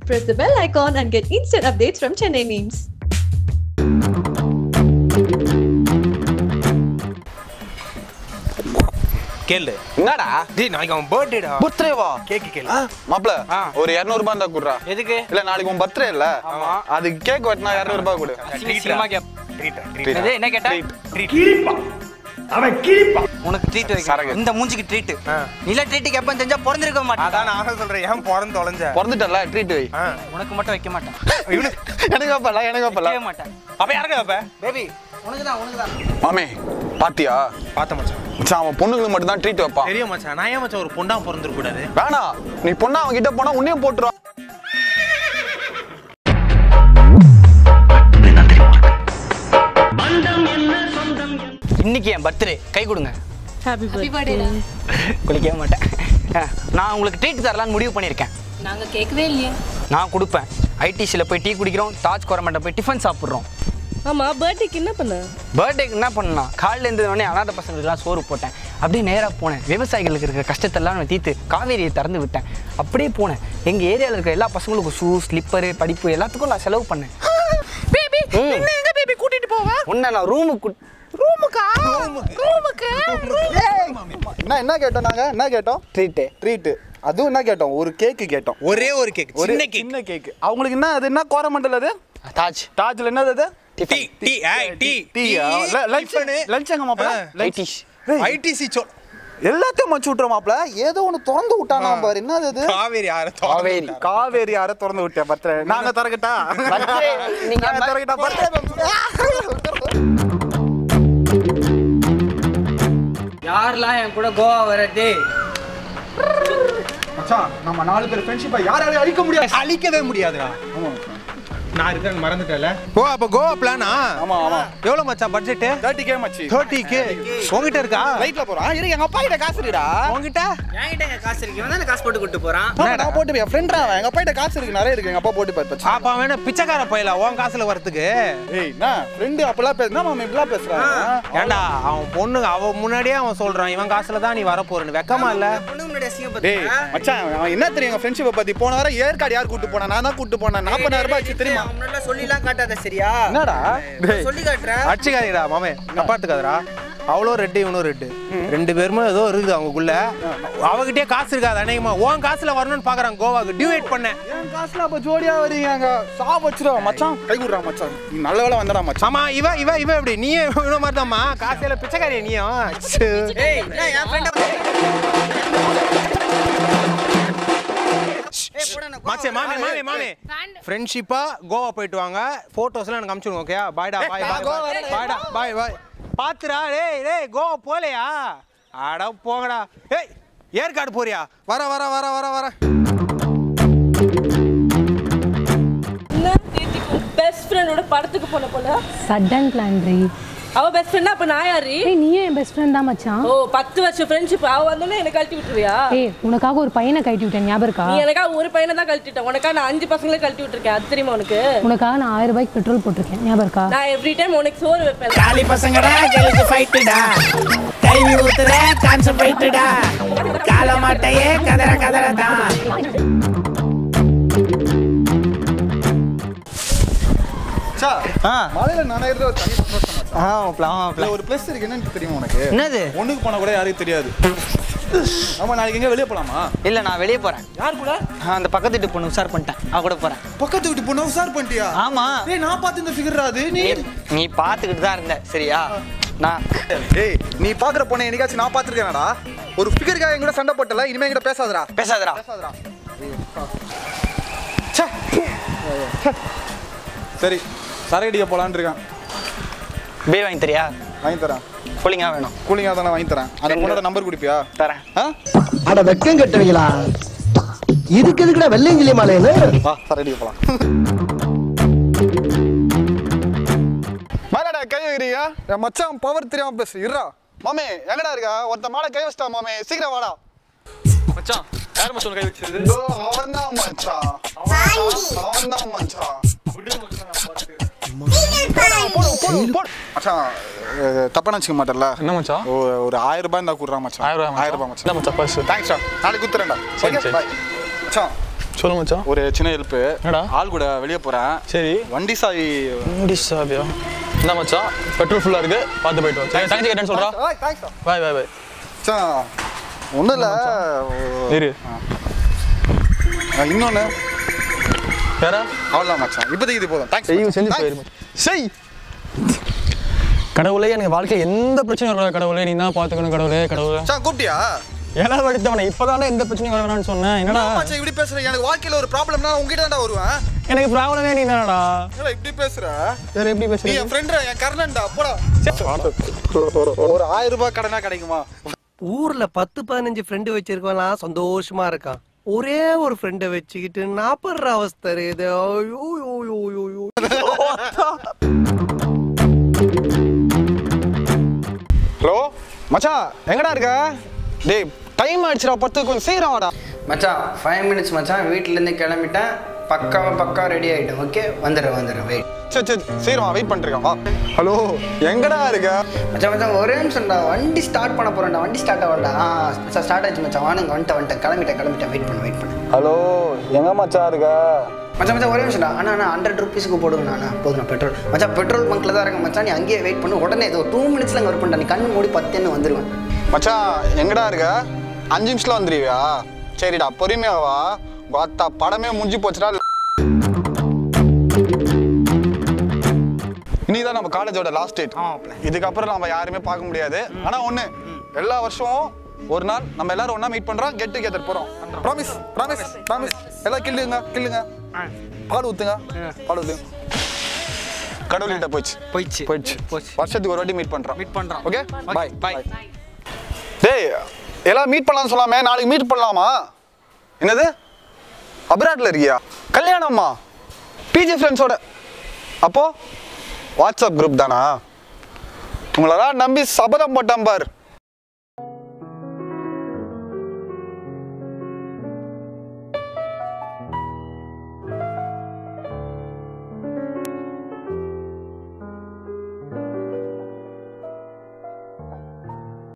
Press the bell icon and get instant updates from Chennai Memes. கேளு என்னடா டேய் நாளைக்கு அவன் பர்த்டேடா பர்த்டேவா கேக்கு கேளு மாப்ள ஆ. ஒரு 200 ரூபாய் இருந்தா குடுறா எதுக்கு இல்ல நாளைக்கு உன் பர்த்டே இல்ல ஆமா. அதுக்கு கேக் வெட்டினா 200 ரூபாய் கொடு ட்ரீட்டா ட்ரீட்டா ட்ரீட் இது என்ன கேட்ட ட்ரீட் உனக்கு ட்ரீட் வைக்க சரக்கு. இந்த மூஞ்சிக்கு ட்ரீட் ஆ. இல்ல ட்ரீட்டுக்கு எப்ப தெரிஞ்சா பிறந்திருக்க மாட்டேன் அதான் நான் சொல்றேன் ஏன் பிறந்து தொலைஞ்ச பிறந்துட்டல ட்ரீட் வை ஆ. உனக்கு மட்டும் வைக்க மாட்டேன் இவனு எனக்கு வைப்பல எனக்கு வைப்பல வைக்கவே மாட்டேன் அப்ப யாருக்கு அப்ப பேபி உனக்கு தான் உனக்கு தான் மாமே பாத்தியா பார்த்த மச்சான் மச்சான் அவன் பொண்ணுங்களுக்கு மட்டும் தான் ட்ரீட் வைப்பான் தெரியும் மச்சான் நான் ஏன் மச்சான் ஒரு பொண்ணா பிறந்திருக்க கூடாது வேணாம் நீ பொண்ணா அவன் கிட்ட போனா உன்னையும் போட்டுருவான் இன்னைக்கு என் பர்த்டே கை கொடுங்க Happy birthday. குளிக்கவே மாட்டேன் ஆ, நான் உங்களுக்கு ட்ரீட் தரலான்னு முடிவு பண்ணியிருக்கேன் நாங்க கேட்கவே இல்லையே நான் கொடுப்பேன் ஐடிசியில் போய் டீ குடிக்கிறோம் தாஜ் கோரமேட்டை போய் டிஃபன் சாப்பிட்றோம் ஆமா பர்த்டேக்கு என்ன பண்ண பர்த்டேக்கு என்ன பண்ணா காலையில் இருந்ததுனே அனாதை பசங்களுக்குலாம் சோறு போட்டேன் அப்படியே நேராக போனேன் விவசாயிகளுக்கு இருக்கிற கஷ்டத்தெல்லாம் நான் தீர்த்து காவேரியை திறந்து விட்டேன் அப்படியே போனேன் எங்கள் ஏரியாவில் இருக்கிற எல்லா பசங்களுக்கும் ஷூ ஸ்லிப்பரு படிப்பு எல்லாத்துக்கும் நான் செலவு பண்ணேன் பேபி எங்க பேபி கூட்டிட்டு போவேன் உன்னை நான் ரூமுக்கு ரூமுக்கா ரூமுக்கு என்ன என்ன கேட்டோம் நாங்க என்ன கேட்டோம் ட்ரீட்டு ட்ரீட் அதுவும் என்ன கேட்டோம் ஒரு கேக்கு கேட்டோம் ஒரே ஒரு கேக் ஒரு சின்ன கேக் சின்ன கேக் அவங்களுக்கு என்ன அது என்ன கோரமண்டல் அது தாஜ் தாஜ்ல என்னது அது டீ டீ ஐ டீ டீ லஞ்ச் லஞ்ச் எங்க மாப்ள ஐடிஷ் ஐடிசி சொல் எல்லாத்தையும் மச்சு விட்டுற மாப்ள ஏதோ ஒண்ணு திறந்து விட்டானா பாரு என்னது அது காவேரி யார காவேரி. காவேரி யார திறந்து விட்டேன் பர்த்டே நாங்க திறக்கட்டா Birthday, நீங்க நாங்க திறக்கட்டா பர்த்டே யாரெல்லாம் என் கூட கோவா வரது மச்சான் நம்ம நாலு பேர் ஃப்ரெண்ட்ஷிப்பை யாராலையும் அழிக்க முடியாது அழிக்கவே முடியாதுடா நான் இருக்கேன் மறந்துட்டேன்ல ஓ அப்ப கோவா பிளானா ஆமா ஆமா எவ்வளவு மச்சான் பட்ஜெட் 30 கே மச்சி 30 கே உங்ககிட்ட இருக்கா லைட்ல போறான் இரு எங்க அப்பா கிட்ட காசு இருக்குடா உங்ககிட்ட என்கிட்ட காசு இருக்கு இவன் தானே காசு போட்டு கூட்டு போறான் ஆமா, நான் போட்டு என் ஃப்ரெண்ட்ரா எங்க அப்பா கிட்ட காசு இருக்கு நிறைய இருக்கு எங்க அப்பா போட்டு பாரு பச்சை அப்ப அவன் என்ன பிச்சைக்கார பையல உன் காசுல வரதுக்கு ஏய் என்ன ஃப்ரெண்ட் அப்பலாம் பேசுனா மாமா இப்படிலாம் பேசுறான் ஏன்டா அவன் பொண்ணு அவன் முன்னாடியே அவன் சொல்றான் இவன் காசுல தான் நீ வர போறன்னு வெக்கமா இல்ல பொண்ணு முன்னாடி அசிங்கம் டேய் மச்சான் அவன் என்ன தெரியும் எங்க ஃப்ரெண்ட்ஷிப்பை பத்தி போன வாரம் ஏற்காடு யார் கூட்டு போனா நான் தான் கூட்டு போனேன் 40000 ரூபாய் ஆச்சு தெரியுமா முன்னாடி சொல்லிலாம் காட்டாத சரியா என்னடா டேய் சொல்லி காட்டுற அடிச்சுக்காதீடா மாமே தப்பாத்துக்காதடா அவ்வளோ ரெட்டு இவனும் ரெட்டு ரெண்டு பேருமே ஏதோ இருக்குது அவங்களுக்குள்ள அவகிட்டயே காசு இருக்காது அநேகமா உன் காசுல வரணும்னு பாக்குறான் கோவாக்கு டியூவேட் பண்ணேன் என் காசுல அப்ப ஜோடியா வரீங்க அங்க சாப் வச்சிருவா மச்சான் கை குடுறா மச்சான் நீ நல்ல வேளை வந்தடா மச்சான் ஆமா இவ இவ இவ எப்படி நீயே இவன மாதிரி தான்மா காசையில பிச்சைக்காரியா நீயும் ச்சே. ஏய் என்ன என் ஃப்ரெண்ட் மாச்சே மாமே மாமே மாமே ஃப்ரெண்ட்ஷிப்பா கோவா போயிட்டு வாங்க போட்டோஸ்லாம் எனக்கு அனுப்பிச்சுடுங்க ஓகேயா பாய்டா பாய் பாய் பாய்டா பாய் பாய் பாத்துடா டேய் டேய் கோவா போலையா அட போங்கடா ஏய் ஏற்காடு போறியா வர வர வர வர வர என்ன நேத்திக்கு பெஸ்ட் ஃப்ரெண்டோட படத்துக்கு போன போல சடன் பிளான் ரீ அவ பெஸ்ட் ஃப்ரெண்டா அப்ப நான் யாரு ஏய் நீயும் என் பெஸ்ட் ஃப்ரெண்ட் தான் மச்சான் ஓ பத்து வருஷம் ஃப்ரெண்ட்ஷிப் அவ வந்தோடனே என்ன கழட்டி விட்டுருவியா ஏய் உனக்காக ஒரு பையனை கழட்டி விட்டேன் ஞாபகம் இருக்கா நீ எனக்கா ஒரு பையனை தான் கழட்டிட்டேன் உனக்கா நான் அஞ்சு பசங்களே கழட்டி விட்டுருக்கேன் அது தெரியுமா உனக்கு உனக்காக நான் ஆயிரம் ரூபாய்க்கு பெட்ரோல் போட்டிருக்கேன் ஞாபகம் இருக்கா நான் எவ்ரி டைம் உனக்கு சோறு வைப்பேன் காலி பசங்கடா கெலுக்கு ஃபைட்டுடா கைவி ஊத்துற கான்சன்ட்ரேட்டடா கால மாட்டையே கதற கதறதா சா ஆ மலையில நனையிறது ஒரு தனி சந்தோஷம் மச்சான் ஆ பிளான் இதுல ஒரு ப்ளஸ் இருக்கு என்னன்னு தெரியுமா உனக்கு என்னது ஒண்ணுக்கு போனா கூட யாருக்கும் தெரியாது ஆமா நாளைக்கு எங்க வெளிய போலாமா இல்ல நான் வெளியே போறேன் யார் கூட நான் அந்த பக்கத்து வீட்டு பொண்ணு உஷார் பண்ணிட்டேன் அவ கூட போறேன் பக்கத்து வீட்டு பொண்ணு உசார் பண்ணிட்டியா ஆமா ஏய் நான் பார்த்து இந்த ஃபிகர் அது நீ நீ நீ பார்த்துக்கிட்டு தான் இருந்த சரியா நான் ஏய் நீ பாக்குற பொண்ணை என்னைக்காச்சும் நான் பார்த்திருக்கேனடா ஒரு ஃபிகருக்காக என் கூட சண்டை போட்டல இனிமே என்கிட்ட பேசாதடா பேசாதடா பேசாதடா ச்சே. ச்சே. சரி சரகடிக்க போலான்னு இருக்கேன் பே வாங்கி தரியா வாங்கி தரேன் கூலிங்கா வேணும் கூலிங்கா தானே வாங்கி தரேன் அந்த ரெண்டு. பொண்ணோட நம்பர் குடிப்பியா தரேன் ஆ அட வெக்கம் கட்டுவீங்களா இதுக்கு எதுக்குடா வெள்ளையங்கிலி மாலைன்னு வா சரகடிக்க போலாம் மேலடா கை வைக்கிறீங்க என் மச்சான் பவர் தெரியாம பேசு இருடா மாமே எங்கடா இருக்கா ஒருத்த மேல கை வச்சிட்டா மாமே சீக்கிரம் வாடா மச்சான் யார் மச்சான் கை வச்சது இதோ அவன்தான் மச்சான் அவன்தான் அவன்தான் மச்சான் போடு, போடு, போடு. மச்சான் அஹ், தப்பா நினச்சிக்க மாட்டேல்ல என்ன மச்சான் ஒரு ஒரு ஆயிரம் ரூபாய் இருந்தா குடுறா மச்சான் ஆயிரம் ரூபாய் ஆயிரம் ரூபாய் மச்சான் மச்சான் மச்சான் பர்ஸ் தேங்க்ஸ் நாளைக்கு குத்துறேன்டா சரி, ஓகே சரி. பாய் மச்சான் சொல்லு மச்சான் ஒரு சின்ன ஹெல்ப் என்னடா? ஆள் கூட வெளியே போறேன் சரி வண்டி சாவி முடி சாபியா என்ன மச்சான் பெட்ரோல் ஃபுல்லாக இருக்கு பார்த்து போயிட்டு வா சரி தங்கச்சி கேட்டேன்னு சொல்கிறா பாய் பாய் பாய் மச்சான் ஒன்றும் இல்லை இரு இன்னொன்று வேற அவ்வளோதான் மச்சான் இப்போதைக்கு இது போதும் தேங்க்ஸ் செய்யும் செஞ்சு போயிரு செய் கடவுளே எனக்கு வாழ்க்கையில் எந்த பிரச்சனையும் வராது கடவுளே நீ தான் பார்த்துக்கணும் கடவுளே கடவுளே மச்சான் கூப்பிட்டியா ஏன்னா எடுத்தவனே இப்போதானே எந்த பிரச்சனையும் வரவேணாம்னு சொன்னேன் என்னடா மச்சான் இப்படி பேசுற எனக்கு வாழ்க்கையில ஒரு ப்ராப்ளம்னா உங்ககிட்ட தான்டா வருவேன் எனக்கு ப்ராப்ளமே நீ என்னடா என்னடா இப்படி பேசுற வேற எப்படி நீ பேசுறீங்க என் ஃப்ரெண்ட் என் கர்ணன்டா போடா ஒரு ஆயிரம் ரூபாய் கடனா கிடைக்குமா ஊர்ல பத்து பதினஞ்சு ஃப்ரெண்டு வச்சிருக்கலாம் சந்தோஷமா இருக்கான் ஒரே ஒரு ஃப்ரெண்டை வச்சுக்கிட்டு நாப்படுற அவஸ்தை இது ஐயோ, ஐயோ, ஐயோ, ஐயோ, ஐயோ. ஹலோ மச்சான் எங்கடா இருக்க டேய் டைம் ஆயிடுச்சுடா பத்து கொஞ்சம் சீக்கிரம் வாடா மச்சான் ஃபைவ் மினிட்ஸ் மச்சான் வீட்டிலேருந்து கிளம்பிட்டேன் பக்காவா பக்கா ரெடி ஆகிட்டேன் ஓகே வந்துடுறேன் வந்துடுறேன் வெயிட் சரி சரி சீக்கிரம் வெயிட் பண்ணிருக்கேன் வா ஹலோ எங்கடா இருக்க மச்சான் மச்சான் ஒரே நிமிஷம்டா வண்டி ஸ்டார்ட் பண்ண போறேன்டா வண்டி ஸ்டார்ட் ஆகலடா ஆ ஸ்டார்ட் ஆயிடுச்சு மச்சான் வானுங்க வந்துட்டேன் வந்துட்டேன் கிளம்பிட்டேன் கிளம்பிட்டேன் வெயிட் பண்ணு வெயிட் பண்ணு ஹலோ எங்க மச்சான் இருக்க மச்சான் மச்சான் ஒரே நிமிஷம்டா அண்ணா அண்ணா ஹண்ட்ரட் ருபீஸ்க்கு போடுங்கண்ணா அண்ணா போதும் பெட்ரோல் மச்சான் பெட்ரோல் பங்க்ல தான் இருக்க மச்சான் நீ அங்கேயே வெயிட் பண்ணு உடனே ஏதோ டூ மினிட்ஸ்ல அங்கே ஒர்க் பண்ணா நீ கண்ணு மூடி பத்துன்னு வந்துருவேன் மச்சான் எங்கடா இருக்க அஞ்சு நிமிஷத்துல வந்துருவியா சரிடா பொறுமையா வா வாத்தா படமே முடிஞ்சு போச்சுடா இனிதான் நம்ம காலேஜோட லாஸ்ட் டேட் இதுக்கப்புறம் நம்ம யாருமே பார்க்க முடியாது ஆனா ஒண்ணு எல்லா வருஷமும் ஒரு நாள் நம்ம எல்லாரும் ஒண்ணா மீட் பண்றோம் கெட் டுகெதர் போறோம் ப்ராமிஸ் ப்ராமிஸ் ப்ராமிஸ் எல்லாம் கிள்ளுங்க கிள்ளுங்க பால் ஊத்துங்க பால் ஊத்துங்க கடவுள்கிட்ட போயிடுச்சு போயிடுச்சு போயிடுச்சு வருஷத்துக்கு ஒரு வாட்டி மீட் பண்றோம் மீட் பண்றோம் ஓகே பாய் பாய் டேய் எல்லாம் மீட் பண்ணலாம்னு சொல்லாமே நாளைக்கு மீட் பண்ணலாமா என்னது அப்ராட்ல இருக்கியா கல்யாணமா பிஜி ஃப்ரெண்ட்ஸோட அப்போ வாட்ஸ்அப் குரூப் தானா உங்களெல்லாம் நம்பி சபதம் போட்டான் பார்